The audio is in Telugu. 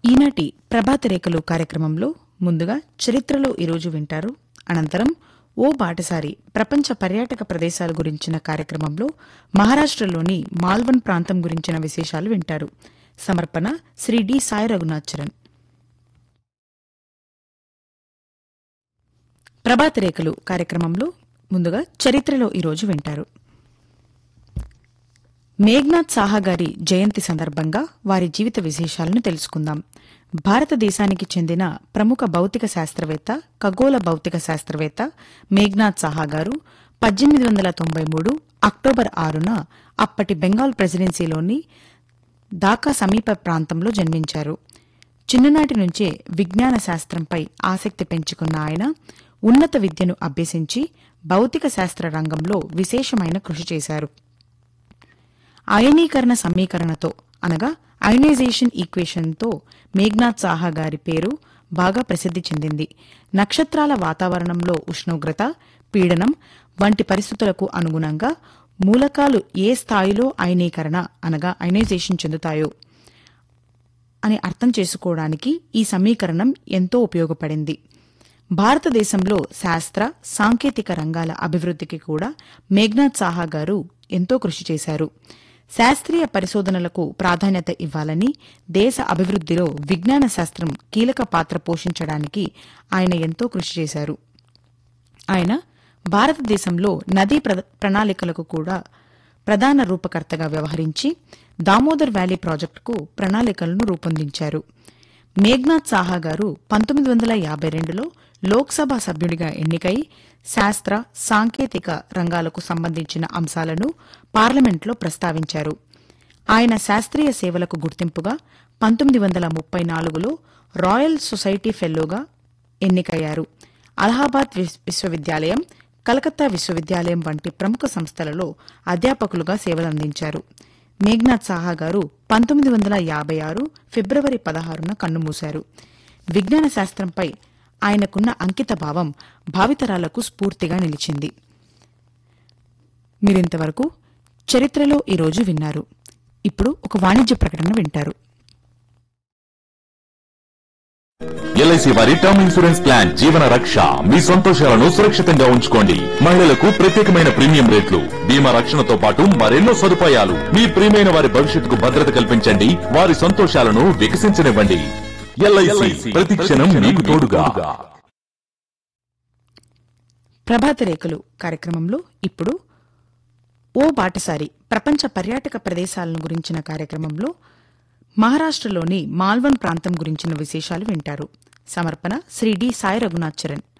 ఈనాటి ప్రభాత రేఖలు కార్యక్రమంలో ముందుగా చరిత్రలో ఈరోజు వింటారు అనంతరం ఓ బాటసారి ప్రపంచ పర్యాటక ప్రదేశాల గురించిన కార్యక్రమంలో మహారాష్ట్రలోని మాల్వన్ ప్రాంతం గురించిన విశేషాలు వింటారు సమర్పణ శ్రీ డి సాయి రఘునాథ్ చరణ్ ప్రభాత రేఖలు కార్యక్రమంలో ముందుగా చరిత్రలో ఈరోజు వింటారు మేఘ్నాథ్ సాహా గారి జయంతి సందర్భంగా వారి జీవిత విశేషాలను తెలుసుకుందాం భారతదేశానికి చెందిన ప్రముఖ భౌతిక శాస్త్రవేత్త ఖగోళ భౌతిక శాస్త్రవేత్త మేఘ్నాథ్ సాహా గారు పద్దెనిమిది వందల తొంభై మూడు అక్టోబర్ ఆరున అప్పటి బెంగాల్ ప్రెసిడెన్సీలోని ఢాకా సమీప ప్రాంతంలో జన్మించారు చిన్ననాటి నుంచే విజ్ఞాన శాస్త్రంపై ఆసక్తి పెంచుకున్న ఆయన ఉన్నత విద్యను అభ్యసించి భౌతిక శాస్త్ర రంగంలో విశేషమైన కృషి చేశారు అయనీకరణ సమీకరణతో అనగా అయనైజేషన్ ఈక్వేషన్తో మేఘ్నాథ్ సాహా గారి పేరు బాగా ప్రసిద్ది చెందింది నక్షత్రాల వాతావరణంలో ఉష్ణోగ్రత పీడనం వంటి పరిస్థితులకు అనుగుణంగా మూలకాలు ఏ స్థాయిలో అయనీకరణ అనగా అయనైజేషన్ చెందుతాయో అని అర్థం చేసుకోవడానికి ఈ సమీకరణం ఎంతో ఉపయోగపడింది భారతదేశంలో శాస్త్ర సాంకేతిక రంగాల అభివృద్ధికి కూడా మేఘ్నాథ్ సాహా గారు ఎంతో కృషి చేశారు శాస్త్రీయ పరిశోధనలకు ప్రాధాన్యత ఇవ్వాలని దేశ అభివృద్ధిలో విజ్ఞాన శాస్త్రం కీలక పాత్ర పోషించడానికి ఆయన ఎంతో కృషి చేశారు ఆయన భారతదేశంలో నదీ ప్ర- ప్రణాళికలకు కూడా ప్రధాన రూపకర్తగా వ్యవహరించి దామోదర్ వ్యాలీ ప్రాజెక్టుకు ప్రణాళికలను రూపొందించారు మేఘ్నాథ్ సాహా గారు పంతొమ్మిది వందల యాభై రెండులో లోక్సభ సభ్యుడిగా ఎన్నికై శాస్త్ర సాంకేతిక రంగాలకు సంబంధించిన అంశాలను పార్లమెంట్లో ప్రస్తావించారు ఆయన శాస్త్రీయ సేవలకు గుర్తింపుగా పంతొమ్మిది వందల ముప్పై నాలుగులో రాయల్ సొసైటీ ఫెల్లోగా ఎన్నికయ్యారు అలహాబాద్ విస్- విశ్వవిద్యాలయం కలకత్తా విశ్వవిద్యాలయం వంటి ప్రముఖ సంస్థలలో అధ్యాపకులుగా సేవలందించారు మేఘ్నాథ్ సాహా గారు పంతొమ్మిది వందల యాభై ఆరు ఫిబ్రవరి పదహారున కన్నుమూశారు విజ్ఞాన శాస్త్రంపై ఆయనకున్న అంకిత భావం భావితరాలకు స్ఫూర్తిగా నిలిచింది మీరింతవరకు చరిత్రలో ఈరోజు విన్నారు ఇప్పుడు ఒక వాణిజ్య ప్రకటన వింటారు ఎల్ఐసి వారి టర్మ్ ఇన్సూరెన్స్ ప్లాన్ జీవన రక్ష మీ సంతోషాలను సురక్షితంగా ఉంచుకోండి మహిళలకు ప్రత్యేకమైన ప్రీమియం రేట్లు బీమా రక్షణతో పాటు మరెన్నో సదుపాయాలు మీ ప్రియమైన వారి భవిష్యత్తుకు భద్రత కల్పించండి వారి సంతోషాలను వికసించనివ్వండి ఎల్ఐసి ప్రతి క్షణం మీకు తోడుగా ప్రభాత రేఖలు కార్యక్రమంలో ఇప్పుడు ఓ బాటసారి ప్రపంచ పర్యాటక ప్రదేశాలను గురించిన కార్యక్రమంలో మహారాష్ట్రలోని మాల్వన్ ప్రాంతం గురించిన విశేషాలు వింటారు సమర్పణ శ్రీ డి సాయి రఘునాథ్ చరణ్